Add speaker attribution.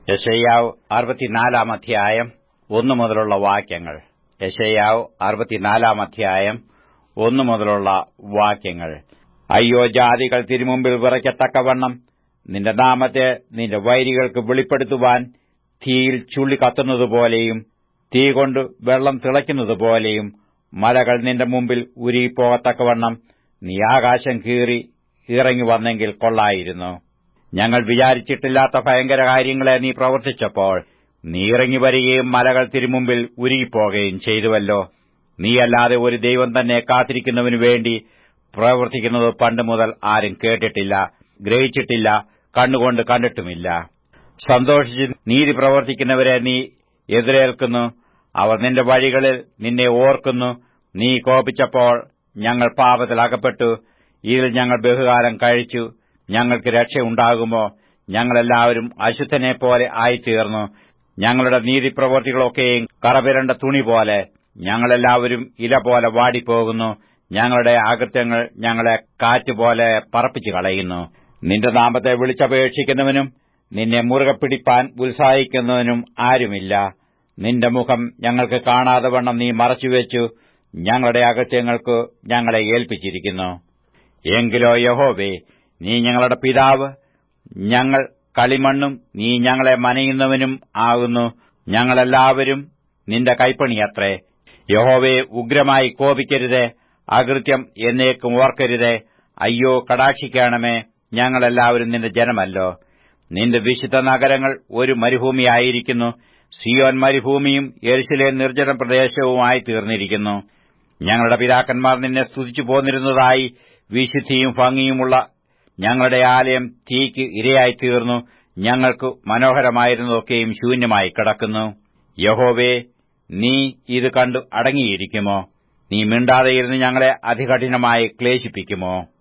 Speaker 1: യശയ്യാവ് അറുപത്തിനാലാം അധ്യായം ഒന്നു മുതലുള്ള വാക്യങ്ങൾ യശയ്യാവ് അറുപത്തിനാലാം അധ്യായം ഒന്നു മുതലുള്ള വാക്യങ്ങൾ അയ്യോ ജാതികൾ തിരുമുമ്പിൽ വിറയ്ക്കത്തക്കവണ്ണം നിന്റെ നാമത്തെ നിന്റെ വൈരികൾക്ക് വെളിപ്പെടുത്തുവാൻ തീയിൽ ചുള്ളി കത്തുന്നതുപോലെയും തീ കൊണ്ട് വെള്ളം തിളയ്ക്കുന്നതുപോലെയും മലകൾ നിന്റെ മുമ്പിൽ ഉരുകിപ്പോകത്തക്കവണ്ണം നീ ആകാശം കീറി ഇറങ്ങി വന്നെങ്കിൽ കൊള്ളായിരുന്നു ഞങ്ങൾ വിചാരിച്ചിട്ടില്ലാത്ത ഭയങ്കര കാര്യങ്ങളെ നീ പ്രവർത്തിച്ചപ്പോൾ നീ ഇറങ്ങി വരികയും മലകൾ തിരുമുമ്പിൽ ഉരുകിപ്പോകുകയും ചെയ്തുവല്ലോ നീയല്ലാതെ ഒരു ദൈവം തന്നെ കാത്തിരിക്കുന്നവനു വേണ്ടി പ്രവർത്തിക്കുന്നത് പണ്ട് മുതൽ ആരും കേട്ടിട്ടില്ല ഗ്രഹിച്ചിട്ടില്ല കണ്ണുകൊണ്ട് കണ്ടിട്ടുമില്ല സന്തോഷിച്ച് നീതി പ്രവർത്തിക്കുന്നവരെ നീ എതിരേൽക്കുന്നു അവർ നിന്റെ വഴികളിൽ നിന്നെ ഓർക്കുന്നു നീ കോപിച്ചപ്പോൾ ഞങ്ങൾ പാപത്തിൽ അകപ്പെട്ടു ഇതിൽ ഞങ്ങൾ ബഹുകാലം കഴിച്ചു ഞങ്ങൾക്ക് രക്ഷയുണ്ടാകുമോ ഞങ്ങളെല്ലാവരും അശുദ്ധനെപ്പോലെ ആയിത്തീർന്നു ഞങ്ങളുടെ നീതിപ്രവർത്തികളൊക്കെയും കറപിരണ്ട തുണി പോലെ ഞങ്ങളെല്ലാവരും ഇല പോലെ വാടിപ്പോകുന്നു ഞങ്ങളുടെ അകൃത്യങ്ങൾ ഞങ്ങളെ കാറ്റുപോലെ പറപ്പിച്ചു കളയുന്നു നിന്റെ നാമത്തെ വിളിച്ചപേക്ഷിക്കുന്നവനും നിന്നെ മുറുകെ പിടിപ്പാൻ ഉത്സാഹിക്കുന്നവനും ആരുമില്ല നിന്റെ മുഖം ഞങ്ങൾക്ക് കാണാതെ വണ്ണം നീ മറച്ചുവെച്ചു ഞങ്ങളുടെ അകത്യങ്ങൾക്ക് ഞങ്ങളെ ഏൽപ്പിച്ചിരിക്കുന്നു എങ്കിലോ യഹോവേ നീ ഞങ്ങളുടെ പിതാവ് ഞങ്ങൾ കളിമണ്ണും നീ ഞങ്ങളെ മനയുന്നവനും ആകുന്നു ഞങ്ങളെല്ലാവരും നിന്റെ കൈപ്പണിയത്രേ യഹോവേ ഉഗ്രമായി കോപിക്കരുതേ അകൃത്യം എന്നേക്കും ഓർക്കരുതേ അയ്യോ കടാക്ഷിക്കണമേ ഞങ്ങളെല്ലാവരും നിന്റെ ജനമല്ലോ നിന്റെ വിശുദ്ധ നഗരങ്ങൾ ഒരു മരുഭൂമിയായിരിക്കുന്നു സിയോൻ മരുഭൂമിയും എരിശിലെ നിർജ്ജന പ്രദേശവുമായി തീർന്നിരിക്കുന്നു ഞങ്ങളുടെ പിതാക്കന്മാർ നിന്നെ സ്തുതിച്ചു പോന്നിരുന്നതായി വിശുദ്ധിയും ഭംഗിയുമുള്ള ഞങ്ങളുടെ ആലയം തീക്ക് ഇരയായി തീർന്നു ഞങ്ങൾക്ക് മനോഹരമായിരുന്നതൊക്കെയും ശൂന്യമായി കിടക്കുന്നു യഹോവേ നീ ഇത് കണ്ടു അടങ്ങിയിരിക്കുമോ നീ മിണ്ടാതെയിരുന്ന് ഞങ്ങളെ അതികഠിനമായി ക്ലേശിപ്പിക്കുമോ